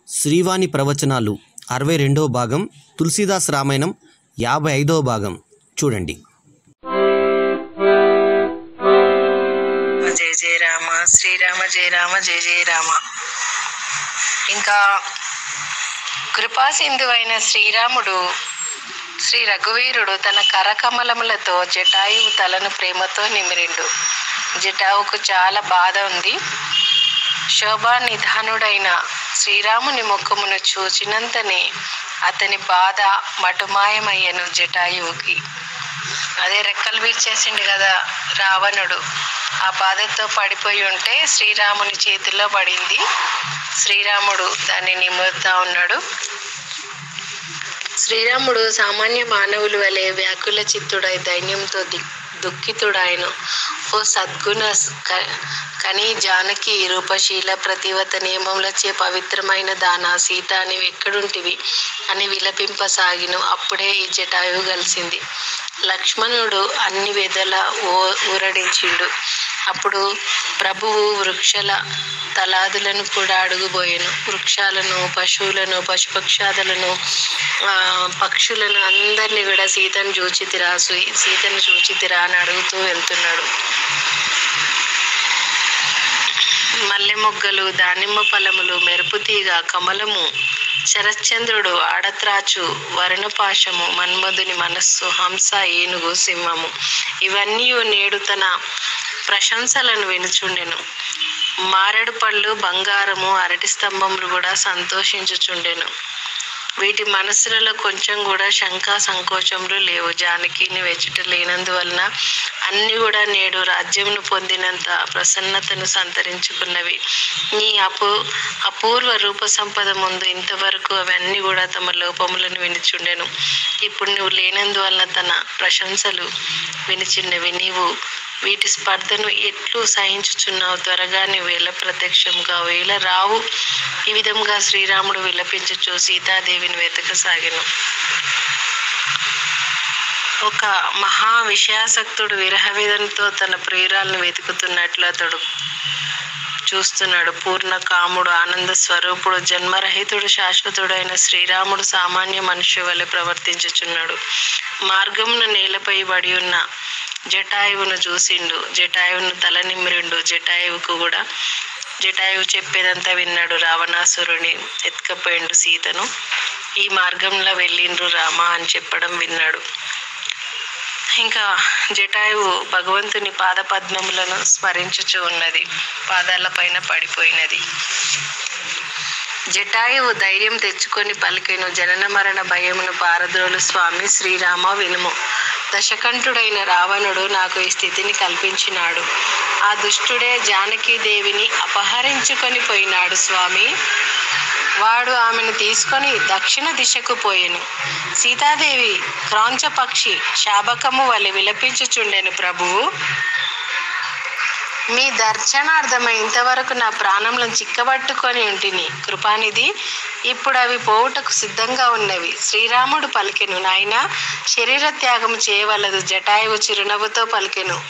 శ్రీవాణి ప్రవచనాలు అరవై రెండవ భాగం తులసీదాస్ రామాయణం యాభై ఐదవ భాగం చూడండి జయ జయ రామ శ్రీరామ జయ రామ జయ జయ రామ ఇంకా కృపా సింధువైన శ్రీరాముడు శ్రీ రఘువీరుడు తన కరకమలములతో జటాయువు తలను ప్రేమతో నిమిరిండు జటావుకు చాలా బాధ ఉంది శోభా నిధానుడైన శ్రీరాముని ముఖమును చూచినంతనే అతని బాధ మటుమాయమయ్యను జటాయువుకి అదే రెక్కలు విరిచేసిండు కదా రావణుడు ఆ బాధతో పడిపోయి ఉంటే శ్రీరాముని చేతిలో పడింది శ్రీరాముడు దాన్ని నిమురుతా ఉన్నాడు శ్రీరాముడు సామాన్య మానవుల వలె వ్యాకుల చిత్తుడై దైన్యంతో ది దుఃఖితుడాయన ఓ సద్గుణ స్- క- కని జానకి రూపశీల ప్రతివత నియమములచే పవిత్రమైన దాన సీత నీవు ఎక్కడుంటివి అని విలపింపసాగిను అప్పుడే ఈ జటాయువు కలిసింది లక్ష్మణుడు అన్ని వెదల ఓ ఊరడించిండు అప్పుడు ప్రభువు వృక్షల తలాదులను కూడా అడుగుబోయెను వృక్షాలను పశువులను పశుపక్షాదులను ఆ, పక్షులను అందరినీ కూడా సీతను చూచితిరా సు- సీతను చూచితిరా అని అడుగుతూ వెళ్తున్నాడు మల్లె మొగ్గలు దానిమ్మ ఫలములు మెరుపు తీగ కమలము శరశ్చంద్రుడు ఆడత్రాచు వరుణపాశము మన్మధుని మనస్సు హంస ఏనుగు సింహము ఇవన్నీ నేడు తన ప్రశంసలను వినుచుండెను మారెడు పళ్ళు బంగారము అరటి స్తంభములు కూడా సంతోషించుచుండెను వీటి మనసులలో కొంచెం కూడా శంకా సంకోచములు లేవు జానకిని వెచుట లేనందువలన అన్ని కూడా నేడు రాజ్యమును పొందినంత ప్రసన్నతను సంతరించుకున్నవి నీ అపూ అపూర్వ రూప సంపద ముందు ఇంతవరకు అవన్నీ కూడా తమ లోపములను వినిచుండెను ఇప్పుడు నువ్వు లేనందువలన తన ప్రశంసలు వినిచున్నవి నీవు వీటి స్పర్ధను ఎట్లు సహించుచున్నావు త్వరగా నీ వేళ ప్రత్యక్షంగా వేళ రావు ఈ విధంగా శ్రీరాముడు విలపించుచు సీతాదేవిని వెతకసాగెను ఒక మహా విషయాసక్తుడు విరహవేదనతో తన ప్రియురాలను వెతుకుతున్నట్లు అతడు చూస్తున్నాడు పూర్ణ కాముడు ఆనంద స్వరూపుడు జన్మరహితుడు శాశ్వతుడైన శ్రీరాముడు సామాన్య మనుష్య వలె ప్రవర్తించుచున్నాడు మార్గమున నేలపై పడి ఉన్న జటాయువును చూసిండు జటాయువును తల నిమిరిండు జటాయువుకు కూడా జటాయువు చెప్పేదంతా విన్నాడు రావణాసురుని ఎత్తుకపోయిండు సీతను ఈ మార్గంలో వెళ్ళిండ్రు రామ అని చెప్పడం విన్నాడు ఇంకా జటాయువు భగవంతుని పాద పద్మములను స్మరించుచు ఉన్నది పాదాల పైన పడిపోయినది జటాయువు ధైర్యం తెచ్చుకొని పలికెను జనన మరణ భయమును పారద్రోలు స్వామి శ్రీరామ వినుము దశకంఠుడైన రావణుడు నాకు ఈ స్థితిని కల్పించినాడు ఆ దుష్టుడే జానకీదేవిని అపహరించుకొని పోయినాడు స్వామి వాడు ఆమెను తీసుకొని దక్షిణ దిశకు పోయెను సీతాదేవి క్రాంచ పక్షి శాబకము వలె విలపించుచుండెను ప్రభువు మీ దర్శనార్థమై ఇంతవరకు నా ప్రాణంలో చిక్కబట్టుకొని ఉంటిని కృపానిధి ఇప్పుడు అవి పోవుటకు సిద్ధంగా ఉన్నవి శ్రీరాముడు పలికెను నాయన శరీర త్యాగం చేయవలదు జటాయువు చిరునవ్వుతో పలికెను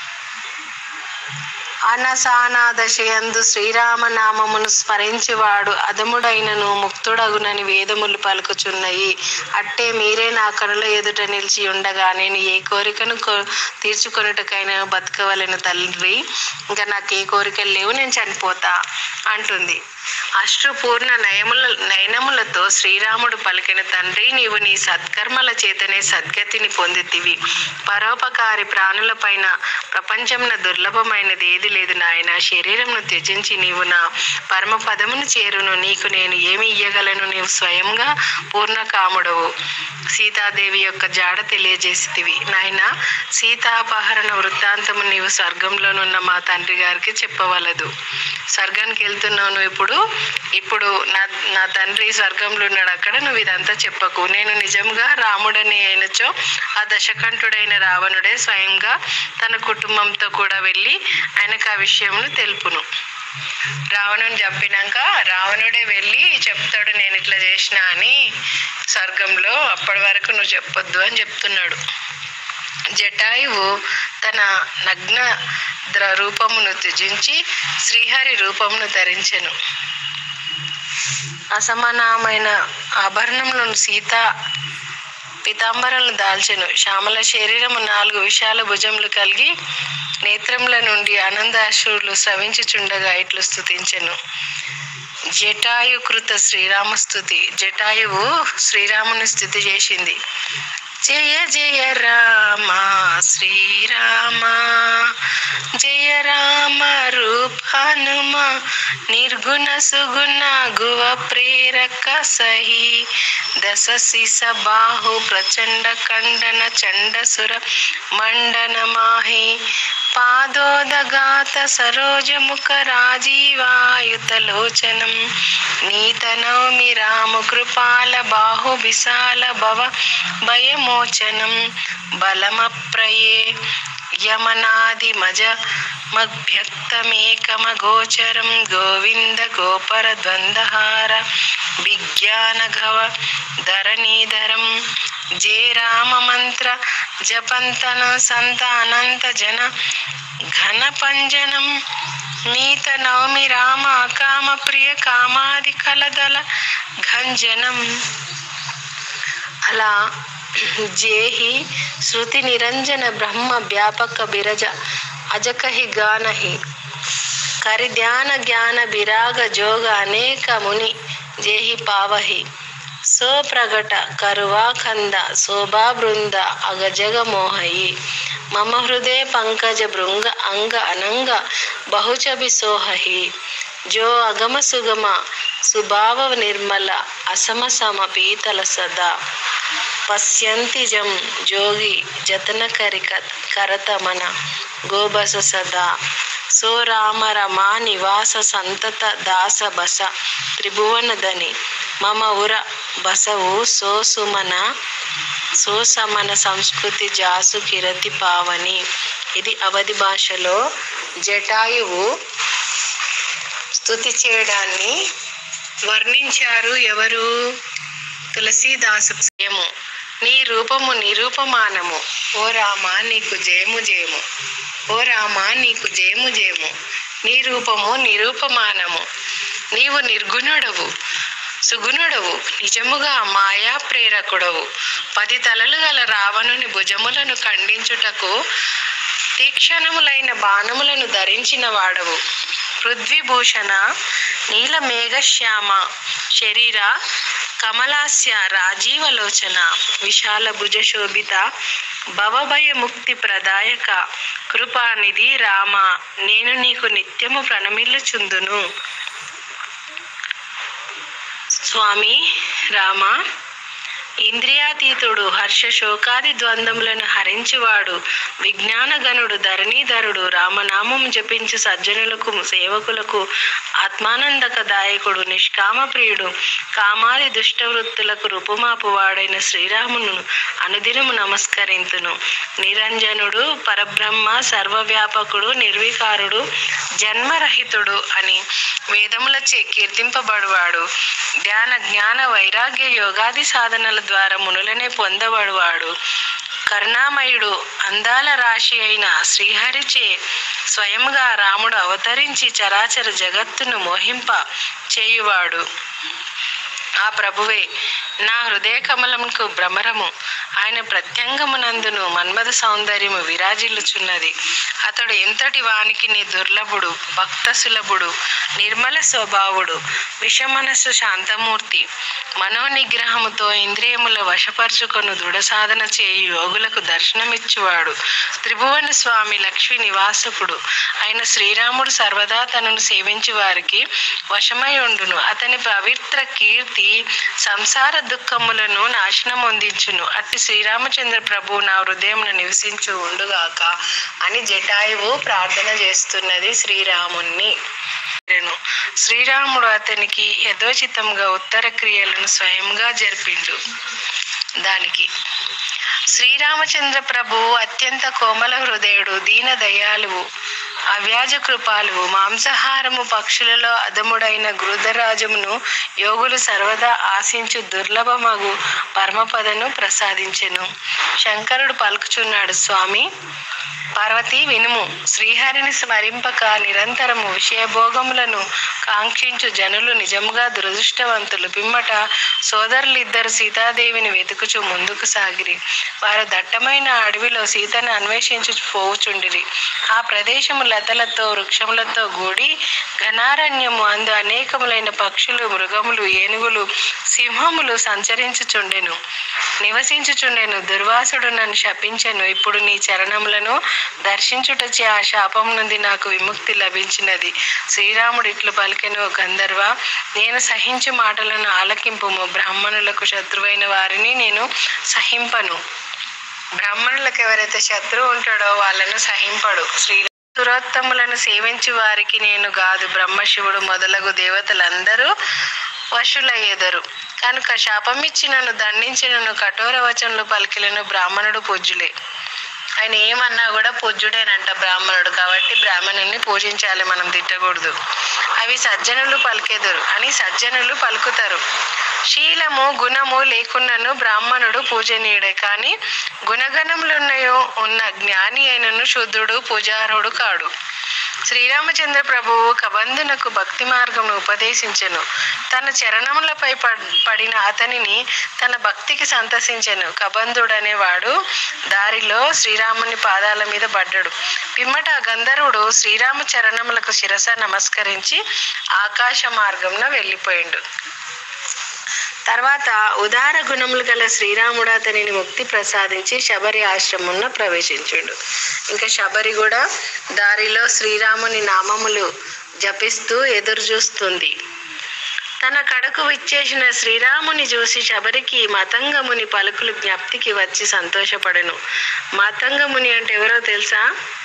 అనసానాదశయందు శ్రీరామనామమును స్మరించేవాడు అదముడైనను ముక్తుడగునని వేదములు పలుకుచున్నాయి అట్టే మీరే నా కనుల ఎదుట నిలిచి ఉండగా నేను ఏ కోరికను కో- తీర్చుకొనుటకైనా బతకవలెను తండ్రి ఇంకా నాకు ఏ కోరికలు లేవు నేను చనిపోతా అంటుంది అశ్రుపూర్ణ నయముల నయనములతో శ్రీరాముడు పలికిన తండ్రి నీవు నీ సత్కర్మల చేతనే సద్గతిని పొందితివి పరోపకారి ప్రాణుల పైన ప్రపంచమున దుర్లభమైనది ఏది లేదు నాయన శరీరమును త్యజించి నీవు నా పరమ పదమును చేరును నీకు నేను ఏమి ఇయ్యగలను నీవు స్వయంగా పూర్ణ కాముడవు సీతాదేవి యొక్క జాడ తెలియజేసితివి నాయన సీతాపహరణ వృత్తాంతము నీవు స్వర్గంలోనున్న మా తండ్రి గారికి చెప్పవలదు స్వర్గానికి వెళ్తున్నావు నువ్వు ఇప్పుడు ఇప్పుడు నా నా తండ్రి స్వర్గంలో ఉన్నాడు అక్కడ నువ్వు ఇదంతా చెప్పకు నేను నిజంగా రాముడని అయినచో ఆ దశకంఠుడైన రావణుడే స్వయంగా తన కుటుంబంతో కూడా వెళ్ళి ఆయనకు ఆ విషయమును తెలుపును రావణుని చంపినాక రావణుడే వెళ్ళి చెప్తాడు నేను ఇట్లా చేసిన అని స్వర్గంలో అప్పటి వరకు నువ్వు చెప్పొద్దు అని చెప్తున్నాడు జటాయువు తన నగ్న ద్ర రూపమును త్యజించి శ్రీహరి రూపమును ధరించెను అసమానమైన ఆభరణములను సీత పితాంబరలను దాల్చెను శ్యామల శరీరము నాలుగు విశాల భుజములు కలిగి నేత్రముల నుండి ఆనందాశ్రువులు స్రవించుచుండగా ఇట్లు స్తుతించెను జటాయుకృత శ్రీరామస్తుతి జటాయువు శ్రీరాముని స్థుతి చేసింది జయ జయ రామ శ్రీరామ జయ రామ రూప హనుమ నిర్గుణ సుగుణ గువ ప్రేరక సహి దశ శిస బాహు ప్రచండ ఖండన చండసుర మండన మాహి పాదోదగాత సరోజముఖ రాజీవాయుత లోచనం నీతనౌమి రాము కృపాల బాహు విశాల భవ భయమోచనం బలమప్రయే యమనాది మజ మగ్భ్యక్తమేకమగోచరం గోవింద గోపర ద్వందహార విజ్ఞాన ఘవ ధరణీధరం జే రామ మంత్ర జపంతన సంతానంత జన ఘన పంజనం నీత నవమి రామ కామ ప్రియ కామాది కలదల ఘంజనం అలా జేహి శృతి నిరంజన బ్రహ్మ వ్యాపక బిరజ అజకహి గానహి కరి ధ్యాన జ్ఞాన బిరాగ జోగ అనేక ముని జేహి పావహి సో ప్రగట కరువాఖంద శోభా బృంద అగజగ మోహయి మమ హృదయ పంకజ భృంగ అంగ అనంగ బహుచబి సోహి జో అగమ సుగమ సుభావ నిర్మల అసమ సమ పీతల సదా పశ్యంతి జం జోగి జతన కరిక కరత మన గోబస సదా సో రామ రమా నివాస సంతత దాస బస త్రిభువనదని మమ ఉర బసవు సో సుమన సో సమన సంస్కృతి జాసు కిరతి పావని ఇది అవధి భాషలో జటాయువు స్తుతి చేయడాన్ని వర్ణించారు ఎవరు తులసీదాసు జయము నీ రూపము నిరూపమానము ఓ రామ నీకు జయము జయము ఓ రామ నీకు జయము జయము నీ రూపము నిరూపమానము నీవు నిర్గుణుడవు సుగుణుడవు నిజముగా మాయా ప్రేరకుడవు పది తలలు గల రావణుని భుజములను ఖండించుటకు తీక్షణములైన బాణములను ధరించిన వాడవు పృథ్వీభూషణ నీల మేఘశ్యామ శరీర కమలాస్య రాజీవలోచన విశాల భుజ శోభిత భవభయ ముక్తి ప్రదాయక కృపానిధి రామ నేను నీకు నిత్యము ప్రణమిల్లుచుందును స్వామి రామ ఇంద్రియాతీతుడు హర్ష శోకాది ద్వంద్వములను హరించువాడు విజ్ఞానగణుడు ధరణీధరుడు రామనామం జపించు సజ్జనులకు సేవకులకు ఆత్మానందకదాయకుడు నిష్కామ ప్రియుడు కామాది దుష్టవృత్తులకు రూపుమాపు వాడైన శ్రీరామును అనుదినము నమస్కరింతును నిరంజనుడు పరబ్రహ్మ సర్వవ్యాపకుడు నిర్వికారుడు జన్మరహితుడు అని వేదములచే కీర్తింపబడువాడు ధ్యాన జ్ఞాన వైరాగ్య యోగాది సాధనల ద్వారా మునులనే పొందబడువాడు కరుణామయుడు అందాల రాశి అయిన శ్రీహరిచే స్వయంగా రాముడు అవతరించి చరాచర జగత్తును మోహింప చేయువాడు ఆ ప్రభువే నా హృదయ కమలముకు భ్రమరము ఆయన ప్రత్యంగమునందును మన్మథ సౌందర్యము విరాజిల్లుచున్నది అతడు ఎంతటి వానికి నీ దుర్లభుడు భక్త సులభుడు నిర్మల స్వభావుడు విషమనస్సు శాంతమూర్తి మనోనిగ్రహముతో ఇంద్రియముల వశపరుచుకొను దృఢ సాధన చేయు యోగులకు దర్శనమిచ్చువాడు త్రిభువన స్వామి లక్ష్మి నివాసకుడు అయిన శ్రీరాముడు సర్వదా తనను సేవించు వారికి వశమై ఉండును అతని పవిత్ర కీర్తి సంసార దుఃఖములను నాశనం పొందించును అట్టి శ్రీరామచంద్ర ప్రభు నా హృదయంలో నివసించు ఉండుగాక అని జటాయువు ప్రార్థన చేస్తున్నది శ్రీరాముణ్ణి నేను శ్రీరాముడు అతనికి యథోచితంగా ఉత్తర క్రియలను స్వయంగా జరిపిండు దానికి శ్రీరామచంద్ర ప్రభు అత్యంత కోమల హృదయుడు దీన దయాలువు అవ్యాజ కృపాలువు మాంసాహారము పక్షులలో అదముడైన గృధరాజమును యోగులు సర్వదా ఆశించు దుర్లభమగు పరమపదను ప్రసాదించెను శంకరుడు పలుకుచున్నాడు స్వామి పార్వతి వినుము శ్రీహరిని స్మరింపక నిరంతరము విషయభోగములను కాంక్షించు జనులు నిజముగా దురదృష్టవంతులు పిమ్మట సోదరులిద్దరు సీతాదేవిని వెతుకుచు ముందుకు సాగిరి వారు దట్టమైన అడవిలో సీతను అన్వేషించు పోవుచుండిరి ఆ ప్రదేశము లతలతో వృక్షములతో కూడి ఘనారణ్యము అందు అనేకములైన పక్షులు మృగములు ఏనుగులు సింహములు సంచరించుచుండెను నివసించుచుండెను దుర్వాసుడు నన్ను శపించెను ఇప్పుడు నీ చరణములను దర్శించుటచే ఆ శాపం నుండి నాకు విముక్తి లభించినది శ్రీరాముడు ఇట్లు పలికెను గంధర్వ నేను సహించు మాటలను ఆలకింపుము బ్రాహ్మణులకు శత్రువైన వారిని నేను సహింపను బ్రాహ్మణులకు ఎవరైతే శత్రువు ఉంటాడో వాళ్ళను సహింపడు శ్రీ దురోత్తములను సేవించి వారికి నేను కాదు బ్రహ్మశివుడు మొదలగు దేవతలందరూ వశులయ్యేదరు కనుక శాపమిచ్చినను దండించినను కఠోర వచనలు పలికిలను బ్రాహ్మణుడు పూజ్యులే ఆయన ఏమన్నా కూడా పూజ్యుడేనంట బ్రాహ్మణుడు కాబట్టి బ్రాహ్మణుల్ని పూజించాలి మనం తిట్టకూడదు అవి సజ్జనులు పలికెదరు అని సజ్జనులు పలుకుతారు శీలము గుణము లేకున్నను బ్రాహ్మణుడు పూజనీయుడే కానీ గుణగణములున్నాయో ఉన్న జ్ఞాని అయినను శుద్ధుడు పూజారుడు కాడు శ్రీరామచంద్ర ప్రభువు కబంధునకు భక్తి మార్గమును ఉపదేశించెను తన చరణములపై పడ్- పడిన అతనిని తన భక్తికి సంతసించెను కబంధుడనేవాడు దారిలో శ్రీరాముని పాదాల మీద పడ్డాడు పిమ్మట ఆ గంధర్వుడు శ్రీరామ చరణములకు శిరస నమస్కరించి ఆకాశ మార్గంన వెళ్ళిపోయిండు తర్వాత ఉదార గుణములు గల శ్రీరాముడు అతనిని ముక్తి ప్రసాదించి శబరి ఆశ్రమంలో ప్రవేశించుండు ఇంకా శబరి కూడా దారిలో శ్రీరాముని నామములు జపిస్తూ ఎదురు చూస్తుంది తన కడకు విచ్చేసిన శ్రీరాముని చూసి శబరికి మతంగముని పలుకులు జ్ఞప్తికి వచ్చి సంతోషపడెను మతంగముని అంటే ఎవరో తెలుసా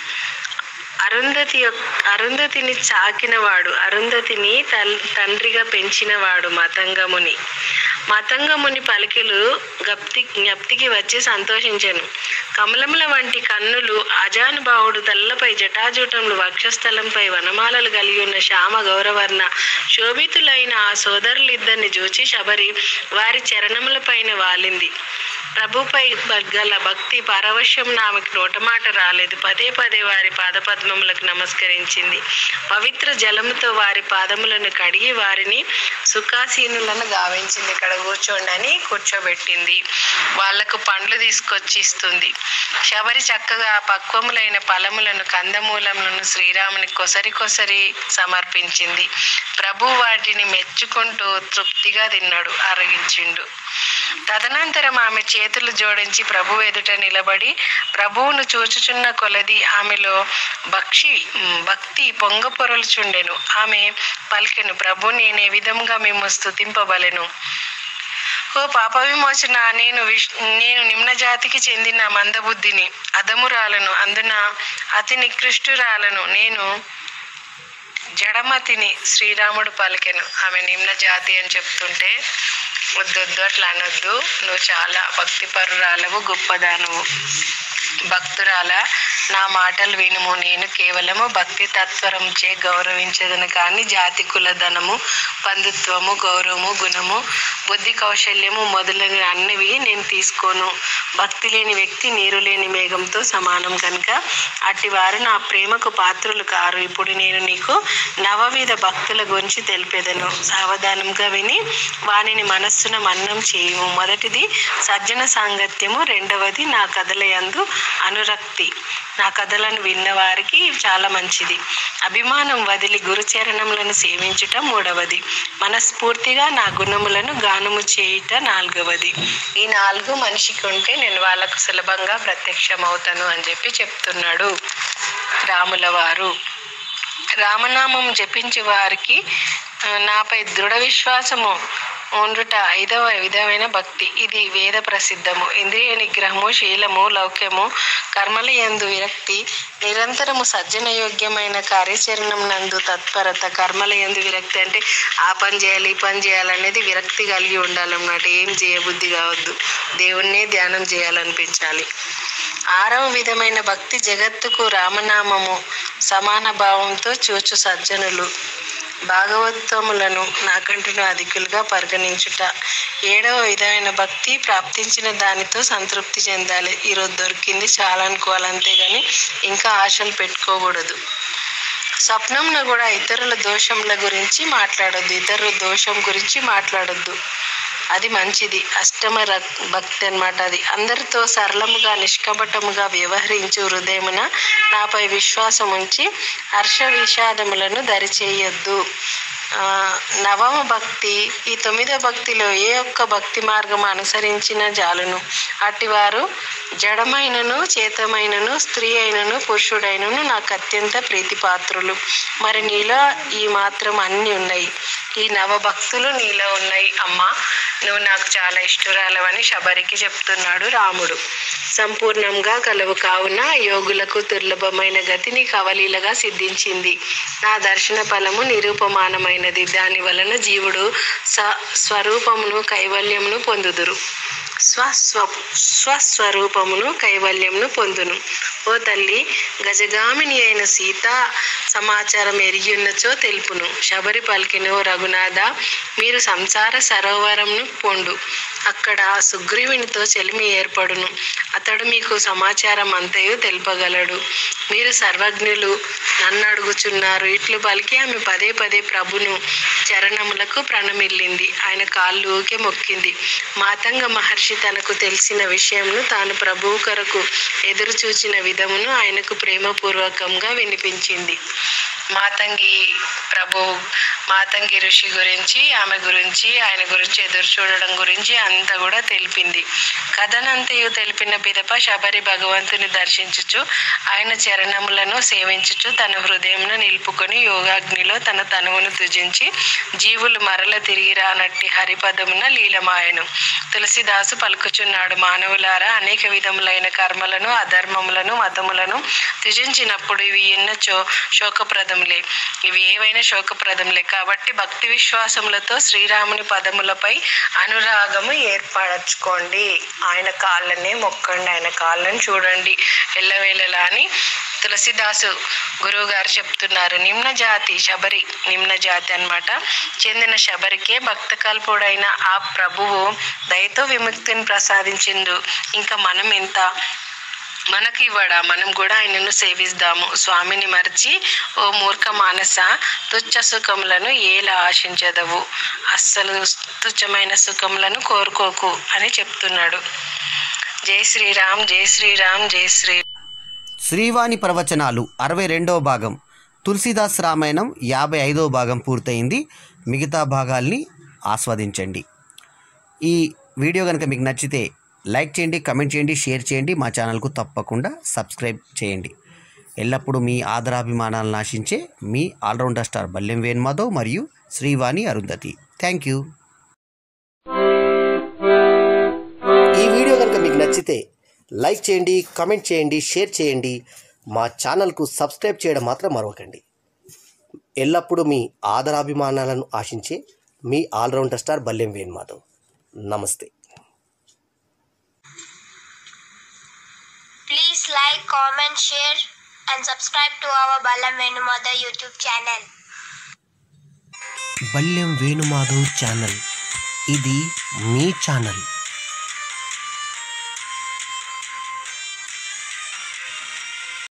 అరుంధతి యొక్క అరుంధతిని చాకినవాడు అరుంధతిని తల్ తండ్రిగా పెంచినవాడు మతంగముని మతంగముని పలికిలు గప్తి జ్ఞప్తికి వచ్చి సంతోషించెను కమలముల వంటి కన్నులు అజానుభావుడు తల్లపై జటాజూటములు వక్షస్థలంపై వనమాలలు కలిగి ఉన్న శ్యామ గౌరవర్ణ శోభితులైన ఆ సోదరులిద్దరిని చూచి శబరి వారి చరణములపైన వాలింది ప్రభుపై గల భక్తి పారవశ్యం ఆమెకు నోటమాట రాలేదు పదే పదే వారి పాదపద్మములకు నమస్కరించింది పవిత్ర జలముతో వారి పాదములను కడిగి వారిని సుఖాసీనులను గావించింది ఇక్కడ కూర్చోండి అని కూర్చోబెట్టింది వాళ్లకు పండ్లు తీసుకొచ్చి ఇస్తుంది శబరి చక్కగా పక్వములైన ఫలములను కందమూలములను శ్రీరాముని కొసరి కొసరి సమర్పించింది ప్రభు వాటిని మెచ్చుకుంటూ తృప్తిగా తిన్నాడు అరగించిండు తదనంతరం ఆమె చేతులు జోడించి ప్రభు ఎదుట నిలబడి ప్రభువును చూచుచున్న కొలది ఆమెలో భక్షి ఉమ్, భక్తి పొంగ పొరలుచుండెను ఆమె పలికెను ప్రభు నేనే విధంగా మేము స్తుతింపబలెను ఓ పాప విమోచన నేను విష్ నేను నిమ్న జాతికి చెందిన మందబుద్ధిని అదమురాలను అందున అతి నికృష్టురాలను నేను జడమతిని శ్రీరాముడు పలికెను ఆమె నిమ్న జాతి అని చెప్తుంటే వద్దొద్దు అట్లా అనొద్దు నువ్వు చాలా భక్తి పరురాలవు గొప్పదానవు భక్తురాల నా మాటలు వినుము నేను కేవలము భక్తి తత్వరం చే గౌరవించదను కానీ జాతి కులధనము బంధుత్వము గౌరవము గుణము బుద్ధి కౌశల్యము మొదలైన అన్నివి నేను తీసుకోను భక్తి లేని వ్యక్తి నీరు లేని మేఘంతో సమానం కనుక అట్టి వారు నా ప్రేమకు పాత్రులు కారు ఇప్పుడు నేను నీకు నవవిధ భక్తుల గురించి తెలిపేదను సావధానంగా విని వానిని మనస్సున మన్నం చేయము మొదటిది సజ్జన సాంగత్యము రెండవది నా కథలయందు అనురక్తి నా కథలను విన్న వారికి చాలా మంచిది అభిమానం వదిలి గురుచరణములను సేవించుట మూడవది మనస్ఫూర్తిగా నా గుణములను గానము చేయుట నాలుగవది ఈ నాలుగు మనిషికి ఉంటే నేను వాళ్ళకు సులభంగా ప్రత్యక్షమవుతాను అని చెప్పి చెప్తున్నాడు రాముల వారు రామనామం జపించే వారికి ఆ, నాపై దృఢ విశ్వాసము ఉండుట ఐదవ విధమైన భక్తి ఇది వేద ప్రసిద్ధము ఇంద్రియ నిగ్రహము శీలము లౌక్యము కర్మల యందు విరక్తి నిరంతరము సజ్జన యోగ్యమైన కార్యాచరణం నందు తత్పరత కర్మల యందు విరక్తి అంటే ఆ పని చేయాలి ఈ పని చేయాలనేది విరక్తి కలిగి ఉండాలన్నమాట ఏం చేయబుద్ధి కావద్దు దేవుణ్ణే ధ్యానం చేయాలనిపించాలి ఆరవ విధమైన భక్తి జగత్తుకు రామనామము సమాన భావంతో చూచు సజ్జనులు భాగవతములను నాకంటును అధికులుగా పరిగణించుట ఏడవ విధమైన భక్తి ప్రాప్తించిన దానితో సంతృప్తి చెందాలి ఈరోజు దొరికింది చాలా అనుకోవాలి అంతేగాని ఇంకా ఆశలు పెట్టుకోకూడదు స్వప్నంలో కూడా ఇతరుల దోషంల గురించి మాట్లాడొద్దు ఇతరుల దోషం గురించి మాట్లాడొద్దు అది మంచిది అష్టమ రక్- భక్తి అన్నమాట అది అందరితో సరళముగా నిష్కపటముగా వ్యవహరించు హృదయమున నాపై విశ్వాసం ఉంచి హర్ష విషాదములను దరిచేయొద్దు ఆ, నవమ భక్తి ఈ తొమ్మిదో భక్తిలో ఏ ఒక్క భక్తి మార్గం అనుసరించిన జాలును అటివారు జడమైనను చేతమైనను స్త్రీ అయినను పురుషుడైనను నాకు అత్యంత ప్రీతిపాత్రులు మరి నీలో ఈ మాత్రం అన్నీ ఉన్నాయి ఈ నవభక్తులు నీలో ఉన్నాయి అమ్మా నువ్వు నాకు చాలా ఇష్టరాలవని శబరికి చెప్తున్నాడు రాముడు సంపూర్ణంగా కలవు కావున యోగులకు దుర్లభమైన గతి నీకు అవలీలగా సిద్ధించింది నా దర్శన ఫలము నిరూపమానమైనది దాని వలన జీవుడు స స్వరూపమును కైవల్యమును పొందుదురు స్వస్వ స్వస్వరూపమును కైవల్యమును పొందును ఓ తల్లి గజగామిని అయిన సీత సమాచారం ఎరిగియున్నచో తెలుపును శబరి పలికినో రఘునాథ మీరు సంసార సరోవరంను పొండు అక్కడ సుగ్రీవునితో చెలిమి ఏర్పడును అతడు మీకు సమాచారం అంతయు తెలుపగలడు మీరు సర్వజ్ఞులు నన్ను అడుగుచున్నారు ఇట్లు పలికి ఆమె పదే పదే ప్రభును చరణములకు ప్రణమిల్లింది ఆయన కాళ్ళు ఊకే మొక్కింది మాతంగ మహర్షి తనకు తెలిసిన విషయంను తాను ప్రభువు కొరకు ఎదురు చూచిన విధమును ఆయనకు ప్రేమపూర్వకంగా వినిపించింది మాతంగి ప్రభు మాతంగి ఋషి గురించి ఆమె గురించి ఆయన గురించి ఎదురు చూడడం గురించి అంతా కూడా తెలిపింది కథనంతయు తెలిపిన పిదప శబరి భగవంతుని దర్శించుచు ఆయన చరణములను సేవించుచు తన హృదయంను నిలుపుకొని యోగాగ్నిలో తన తనువును తుజించి జీవులు మరల తిరిగి రానట్టి హరిపదమున లీలమాయను తులసిదాసు పలుకుచున్నాడు మానవులారా అనేక విధములైన కర్మలను అధర్మములను మతములను త్యజించినప్పుడు ఇవి ఎన్నచో శోకప్రదములే ఇవి ఏవైనా శోకప్రదములే కాబట్టి భక్తి విశ్వాసములతో శ్రీరాముని పదములపై అనురాగము ఏర్పరచుకోండి ఆయన కాళ్ళనే మొక్కండి ఆయన కాళ్ళని చూడండి ఎల్లవేళలా అని తులసిదాసు గురువు గారు చెప్తున్నారు నిమ్న జాతి శబరి నిమ్న జాతి అన్నమాట చెందిన శబరికే భక్త కల్పుడైన ఆ ప్రభువు దయతో విముక్తిని ప్రసాదించిండు ఇంకా మనం ఎంత మనకి ఇవ్వడా మనం కూడా ఆయనను సేవిస్తాము స్వామిని మరిచి ఓ మూర్ఖ మానస తుచ్చ సుఖములను ఏలా ఆశించదవు అస్సలు తుచ్చమైన సుఖములను కోరుకోకు అని చెప్తున్నాడు జై శ్రీరామ్ జై శ్రీరామ్ జై శ్రీ శ్రీవాణి ప్రవచనాలు అరవై రెండవ భాగం తులసిదాస్ రామాయణం యాభై ఐదవ భాగం పూర్తయింది మిగతా భాగాల్ని ఆస్వాదించండి ఈ వీడియో కనుక మీకు నచ్చితే లైక్ చేయండి కమెంట్ చేయండి షేర్ చేయండి మా ఛానల్కు తప్పకుండా సబ్స్క్రైబ్ చేయండి ఎల్లప్పుడూ మీ ఆదరాభిమానాలను ఆశించే మీ ఆల్రౌండర్ స్టార్ బల్లెం వేణుమాధవ్ మరియు శ్రీవాణి అరుంధతి థ్యాంక్ యూ ఈ వీడియో కనుక మీకు నచ్చితే లైక్ చేయండి కమెంట్ చేయండి షేర్ చేయండి మా ఛానల్కు సబ్స్క్రైబ్ చేయడం మాత్రం మరవకండి ఎల్లప్పుడూ మీ ఆదరాభిమానాలను ఆశించే మీ ఆల్రౌండర్ స్టార్ బల్లెం వేణుమాధవ్ నమస్తే Please like, comment, share, and subscribe to our Balam Venumada YouTube channel. Ballem Venumadhav channel ఇది మీ ఛానల్